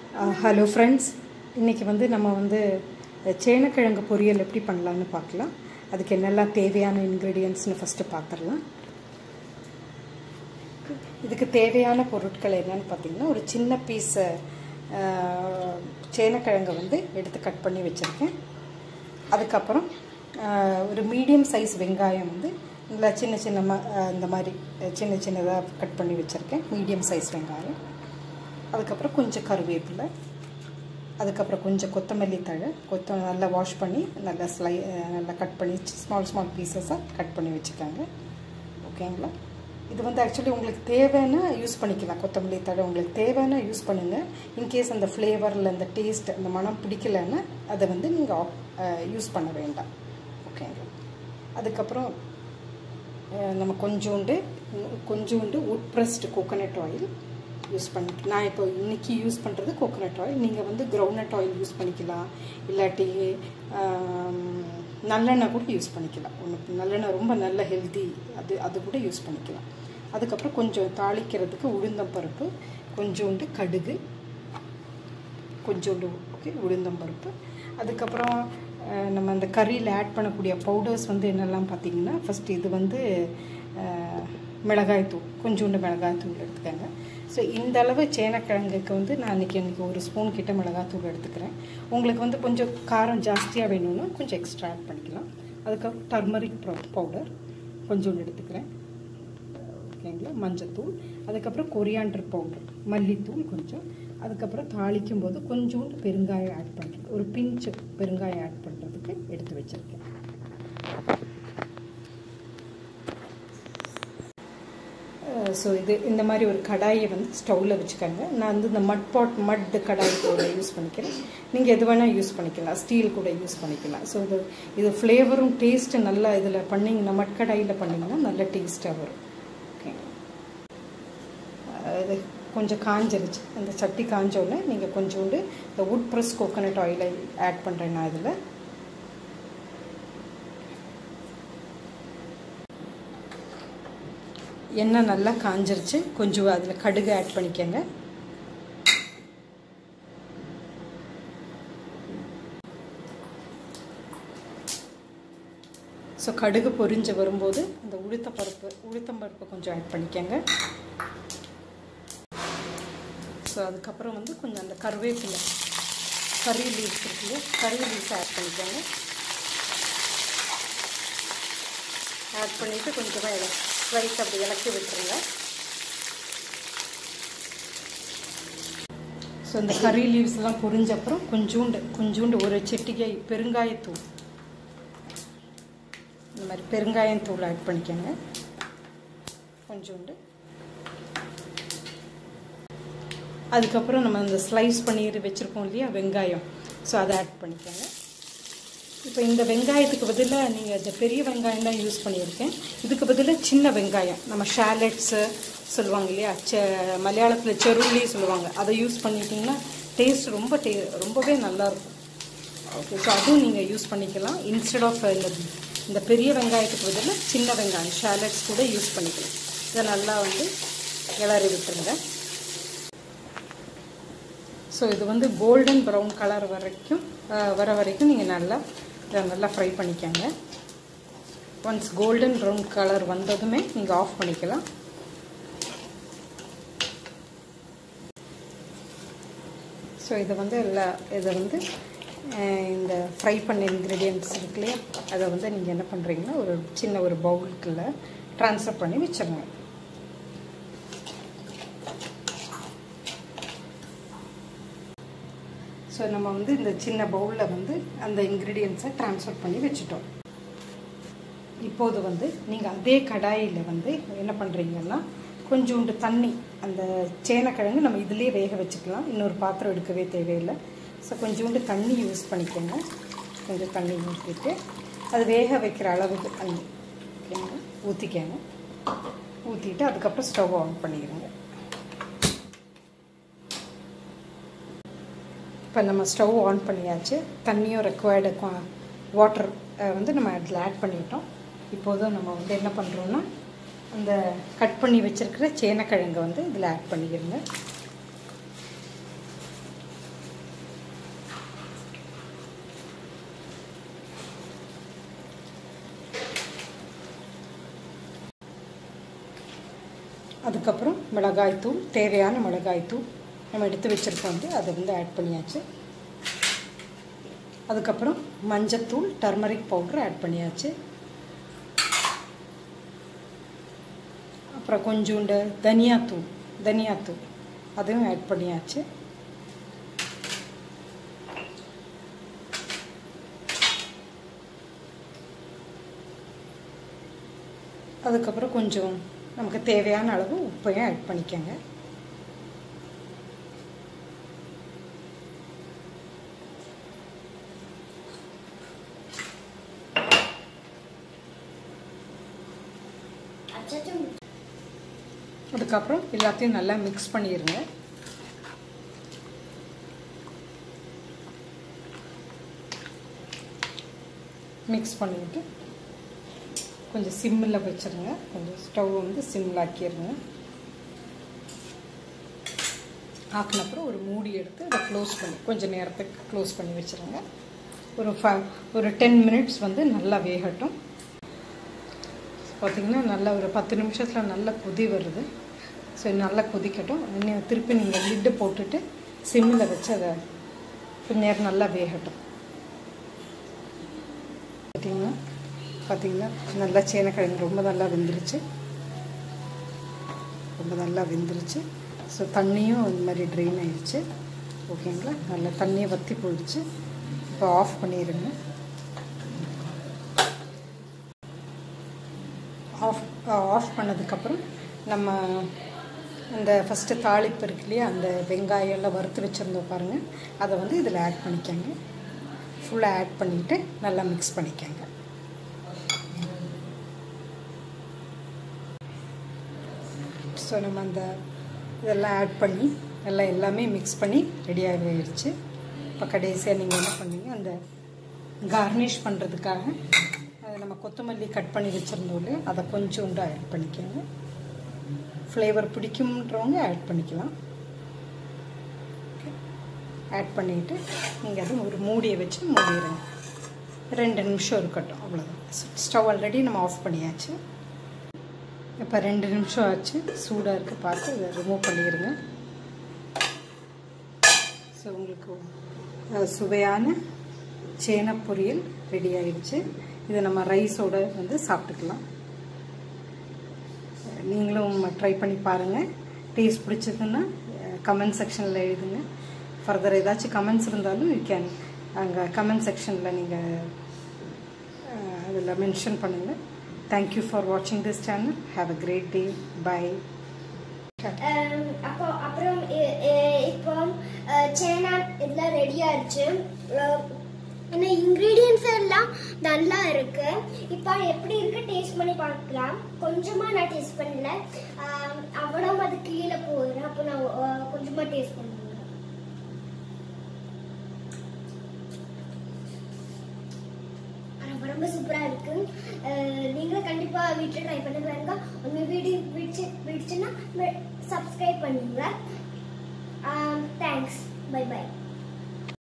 hello friends இன்றைக்கி வந்து நம்ம வந்து சேனக்கிழங்கு பொரியல் எப்படி பண்ணலான்னு பார்க்கலாம் அதுக்கு என்னெல்லாம் தேவையான இன்க்ரீடியன்ட்ஸ்னு ஃபஸ்ட்டு பார்த்துடலாம் இதுக்கு தேவையான பொருட்கள் என்னன்னு பார்த்தீங்கன்னா ஒரு சின்ன பீஸ் சேனக்கிழங்கை வந்து எடுத்து கட் பண்ணி வச்சுருக்கேன் அதுக்கப்புறம் ஒரு மீடியம் சைஸ் வெங்காயம் வந்து இல்லை சின்ன சின்ன இந்த மாதிரி சின்ன சின்னதாக கட் பண்ணி வச்சுருக்கேன் மீடியம் சைஸ் வெங்காயம் அதுக்கப்புறம் கொஞ்சம் கருவேப்பிலை அதுக்கப்புறம் கொஞ்சம் கொத்தமல்லி தழை கொத்த நல்லா வாஷ் பண்ணி நல்லா ஸ்லை நல்லா கட் பண்ணி ஸ்மால் ஸ்மால் பீசஸாக கட் பண்ணி வச்சுக்கோங்க ஓகேங்களா இது வந்து ஆக்சுவலி உங்களுக்கு தேவைன்னா யூஸ் பண்ணிக்கலாம் கொத்தமல்லி தழை உங்களுக்கு தேவைன்னா யூஸ் பண்ணுங்கள் இன்கேஸ் அந்த ஃப்ளேவரில் அந்த டேஸ்ட் அந்த மனம் பிடிக்கலைன்னா அதை வந்து நீங்கள் யூஸ் பண்ண வேண்டாம் ஓகேங்களா அதுக்கப்புறம் நம்ம கொஞ்சோண்டு கொஞ்சோண்டு wood pressed coconut oil use பண்ணிக்கலாம் நான் இப்போ இன்றைக்கி யூஸ் பண்ணுறது கோகோனட் ஆயில் நீங்கள் வந்து கிரவுண்ட்நட் ஆயில் யூஸ் பண்ணிக்கலாம் இல்லாட்டி நல்லெண்ணெய் கூட யூஸ் பண்ணிக்கலாம் ஒன்று நல்லெண்ணெய் ரொம்ப நல்ல ஹெல்த்தி அது அது கூட யூஸ் பண்ணிக்கலாம் அதுக்கப்புறம் கொஞ்சம் தாளிக்கிறதுக்கு உளுந்தம்பருப்பு கொஞ்சோண்டு கடுகு கொஞ்சோண்டு ஓகே உளுந்தம்பருப்பு அதுக்கப்புறம் நம்ம அந்த கறியில் ஆட் பண்ணக்கூடிய பவுடர்ஸ் வந்து என்னெல்லாம் பார்த்தீங்கன்னா ஃபஸ்ட்டு இது வந்து மிளகாய்த்தூள் கொஞ்சோண்டு மிளகாய்த்தூள் எடுத்துக்கோங்க ஸோ இந்த அளவு சேனக்கிழங்குக்கு வந்து நான் இன்றைக்கி இன்றைக்கி ஒரு ஸ்பூன் கிட்ட மிளகாத்தூள் எடுத்துக்கிறேன் உங்களுக்கு வந்து கொஞ்சம் காரம் ஜாஸ்தியாக வேணும்னா கொஞ்சம் எக்ஸ்ட்ரா ஆட் பண்ணிக்கலாம் அதுக்கப்புறம் டர்மரிக் பவுடர் கொஞ்சோண்டு எடுத்துக்கிறேன் ஓகேங்களா மஞ்சத்தூள் அதுக்கப்புறம் கொரியாண்டர் பவுடர் மல்லித்தூள் கொஞ்சம் அதுக்கப்புறம் தாளிக்கும் போது கொஞ்சோண்டு பெருங்காயம் ஆட் பண்ணுறது ஒரு பிஞ்சு பெருங்காயம் ஆட் பண்ணுறதுக்கு எடுத்து வச்சுருக்கேன் ஸோ இது இந்த மாதிரி ஒரு கடாயை வந்து ஸ்டவ்வில் வச்சுக்கோங்க நான் வந்து இந்த மட் பாட் மட் கடாய் கூட யூஸ் பண்ணிக்கிறேன் நீங்கள் எது வேணால் யூஸ் பண்ணிக்கலாம் ஸ்டீல் கூட யூஸ் பண்ணிக்கலாம் ஸோ இது இது ஃப்ளேவரும் டேஸ்ட்டு நல்லா இதில் பண்ணிங்கன்னா மட் கடாயில் பண்ணிங்கன்னா நல்ல டேஸ்ட்டாக வரும் ஓகே இது கொஞ்சம் காஞ்சிருச்சு அந்த சட்டி காஞ்சோடனே நீங்கள் கொஞ்சோண்டு இந்த உட் ப்ரெஸ் கோகோனட் ஆயிலை ஆட் பண்ணுறேன் நான் இதில் எண்ணெய் நல்லா காஞ்சிருச்சு கொஞ்சம் அதில் கடுகு ஆட் பண்ணிக்கோங்க ஸோ கடுகு பொரிஞ்சு வரும்போது அந்த உளுத்தப்பருப்பு உளுத்தம்பருப்பு கொஞ்சம் ஆட் பண்ணிக்கோங்க ஸோ அதுக்கப்புறம் வந்து கொஞ்சம் அந்த கருவேப்பிலை கறி லீவ்ஸ் இருக்குது கறி லீவ்ஸ் ஆட் பண்ணிக்கோங்க ஆட் பண்ணிவிட்டு கொஞ்சமாக ஸ்லைஸ் அப்படி இலக்கி விட்டுருங்க ஸோ இந்த கறி லீவ்ஸ்லாம் பொரிஞ்ச அப்புறம் கொஞ்சோண்டு கொஞ்சோண்டு ஒரு செட்டிகை பெருங்காயத்தூள் இந்த மாதிரி பெருங்காயத்தூள் ஆட் பண்ணிக்கோங்க கொஞ்சோண்டு அதுக்கப்புறம் நம்ம இந்த ஸ்லைஸ் பண்ணி வச்சுருக்கோம் இல்லையா வெங்காயம் ஸோ அதை ஆட் பண்ணிக்கோங்க இப்போ இந்த வெங்காயத்துக்கு பதிலாக நீங்கள் இந்த பெரிய வெங்காயம் தான் யூஸ் பண்ணியிருக்கேன் இதுக்கு பதிலாக சின்ன வெங்காயம் நம்ம ஷேலட்ஸு சொல்லுவாங்க இல்லையா செ மலையாளத்தில் செருள்ளி சொல்லுவாங்க அதை யூஸ் பண்ணிட்டீங்கன்னா டேஸ்ட் ரொம்ப டே ரொம்பவே நல்லாயிருக்கும் ஓகே ஸோ அதுவும் நீங்கள் யூஸ் பண்ணிக்கலாம் இன்ஸ்டெட் ஆஃப் இந்த இந்த பெரிய வெங்காயத்துக்கு பதிலாக சின்ன வெங்காயம் ஷேலட்ஸ் கூட யூஸ் பண்ணிக்கலாம் இதை நல்லா வந்து கிளறி விட்டுருங்க ஸோ இது வந்து கோல்டன் ப்ரௌன் கலர் வரைக்கும் வர வரைக்கும் நீங்கள் நல்லா இதை நல்லா ஃப்ரை பண்ணிக்கோங்க ஒன்ஸ் கோல்டன் ப்ரௌன் கலர் வந்ததுமே நீங்கள் ஆஃப் பண்ணிக்கலாம் ஸோ இதை வந்து எல்லா இதை வந்து இந்த ஃப்ரை பண்ண இன்க்ரீடியன்ட்ஸ் இருக்கு இல்லையா அதை வந்து நீங்கள் என்ன பண்ணுறீங்கன்னா ஒரு சின்ன ஒரு பவுலுக்குள்ளே ட்ரான்ஸ்ஃபர் பண்ணி வச்சிருங்க ஸோ நம்ம வந்து இந்த சின்ன பவுலில் வந்து அந்த இன்க்ரீடியன்ஸை ட்ரான்ஸ்ஃபர் பண்ணி வச்சுட்டோம் இப்போது வந்து நீங்கள் அதே கடாயில் வந்து என்ன பண்ணுறீங்கன்னா கொஞ்சோண்டு தண்ணி அந்த சேனக்கிழங்கு நம்ம இதிலே வேக வச்சுக்கலாம் இன்னொரு பாத்திரம் எடுக்கவே தேவையில்லை ஸோ கொஞ்சோண்டு தண்ணி யூஸ் பண்ணிக்கோங்க கொஞ்சம் தண்ணி ஊற்றிட்டு அது வேக வைக்கிற அளவுக்கு தண்ணி ஓகேங்க ஊற்றிக்கோங்க ஊற்றிட்டு அதுக்கப்புறம் ஸ்டவ் ஆன் பண்ணிடுங்க இப்போ நம்ம ஸ்டவ் ஆன் பண்ணியாச்சு தண்ணியும் ரெக்வயர்டு வாட்டர் வந்து நம்ம அதில் ஆட் பண்ணிட்டோம் இப்போதும் நம்ம வந்து என்ன பண்ணுறோன்னா அந்த கட் பண்ணி வச்சுருக்கிற சேனக்கிழங்கை வந்து இதில் ஆட் பண்ணிக்கிறங்க அதுக்கப்புறம் மிளகாய்த்தூள் தேவையான மிளகாய்த்தூள் நம்ம எடுத்து வச்சுருக்கோம் வந்து அதை வந்து ஆட் பண்ணியாச்சு அதுக்கப்புறம் மஞ்சத்தூள் டர்மரிக் பவுடர் ஆட் பண்ணியாச்சு அப்புறம் கொஞ்சோண்டு தனியாத்தூள் தனியாத்தூள் அதையும் ஆட் பண்ணியாச்சு அதுக்கப்புறம் கொஞ்சம் நமக்கு தேவையான அளவு உப்பையும் ஆட் பண்ணிக்கோங்க அதுக்கப்புறம் எல்லாத்தையும் நல்லா மிக்ஸ் பண்ணிடுங்க மிக்ஸ் பண்ணிவிட்டு கொஞ்சம் சிம்மில் வச்சுருங்க கொஞ்சம் ஸ்டவ் வந்து சிம்மில் ஆக்கிடுங்க ஆக்கினப்புறம் ஒரு மூடி எடுத்து அதை க்ளோஸ் பண்ணி கொஞ்சம் நேரத்துக்கு க்ளோஸ் பண்ணி வச்சுருங்க ஒரு ஃப ஒரு டென் மினிட்ஸ் வந்து நல்லா வேகட்டும் பார்த்திங்கன்னா நல்லா ஒரு பத்து நிமிஷத்தில் நல்லா கொதி வருது ஸோ நல்லா கொதிக்கட்டும் இன்னும் திருப்பி நீங்கள் லிட்டு போட்டுட்டு சிம்மில் வச்சு அதை கொஞ்ச நேரம் நல்லா வேகட்டும் பார்த்திங்கன்னா பார்த்திங்கன்னா நல்லா சேனக்கிழங்கு ரொம்ப நல்லா வெந்துருச்சு ரொம்ப நல்லா வெந்துருச்சு ஸோ தண்ணியும் இந்த மாதிரி ட்ரெயின் ஆயிடுச்சு ஓகேங்களா நல்லா தண்ணியை வற்றி போயிடுச்சு இப்போ ஆஃப் பண்ணிடுங்க ஆஃப் ஆஃப் பண்ணதுக்கப்புறம் நம்ம இந்த ஃபஸ்ட்டு தாளிப்பு இருக்கு இல்லையா அந்த வெங்காயம் எல்லாம் வறுத்து வச்சுருந்தோம் பாருங்கள் அதை வந்து இதில் ஆட் பண்ணிக்கோங்க ஃபுல்லாக ஆட் பண்ணிவிட்டு நல்லா மிக்ஸ் பண்ணிக்கோங்க ஸோ நம்ம அந்த இதெல்லாம் ஆட் பண்ணி நல்லா எல்லாமே மிக்ஸ் பண்ணி ரெடியாக ஆகிடுச்சு இப்போ கடைசியாக நீங்கள் என்ன பண்ணீங்க அந்த கார்னிஷ் பண்ணுறதுக்காக அதை நம்ம கொத்தமல்லி கட் பண்ணி வச்சுருந்தோம் இல்லையா அதை கொஞ்சோண்டு ஆட் பண்ணிக்கோங்க ஃப்ளேவர் பிடிக்கும்ன்றவங்க ஆட் பண்ணிக்கலாம் ஆட் பண்ணிவிட்டு நீங்கள் அது ஒரு மூடியை வச்சு மூடிடுங்க ரெண்டு நிமிஷம் இருக்கட்டும் அவ்வளோதான் ஸ்டவ் ஆல்ரெடி நம்ம ஆஃப் பண்ணியாச்சு இப்போ ரெண்டு நிமிஷம் ஆச்சு சூடாக இருக்குது பார்த்து இதை ரிமூவ் பண்ணிடுங்க ஸோ உங்களுக்கு சுவையான சேன பொரியல் ரெடி ஆயிடுச்சு இதை நம்ம ரைஸோட வந்து சாப்பிட்டுக்கலாம் நீங்களும் ட்ரை பண்ணி பாருங்கள் டேஸ்ட் பிடிச்சதுன்னா கமெண்ட் செக்ஷனில் எழுதுங்க ஃபர்தர் ஏதாச்சும் கமெண்ட்ஸ் இருந்தாலும் யூ கேன் அங்கே கமெண்ட் செக்ஷனில் நீங்கள் அதில் மென்ஷன் பண்ணுங்கள் தேங்க்யூ ஃபார் வாட்சிங் this channel have a great day bye அப்போ அப்புறம் இப்போ சேனா இதெல்லாம் ரெடி ஆயிடுச்சு இந்த இன்க்ரீடியன்ஸ் எல்லாம் நல்லா இருக்கு இப்போ எப்படி இருக்கு டேஸ்ட் பண்ணி பார்க்கலாம் கொஞ்சமா நான் டேஸ்ட் பண்ணல அவ்வளோ அது கீழே போயிடும் அப்போ நான் கொஞ்சமா டேஸ்ட் பண்ணுவேன் ரொம்ப சூப்பரா இருக்கு நீங்களும் கண்டிப்பா வீட்டில் ட்ரை பண்ணி பாருங்க உங்க வீடியோ பிடிச்சு பிடிச்சுன்னா சப்ஸ்கிரைப் பண்ணுங்க தேங்க்ஸ் பை பை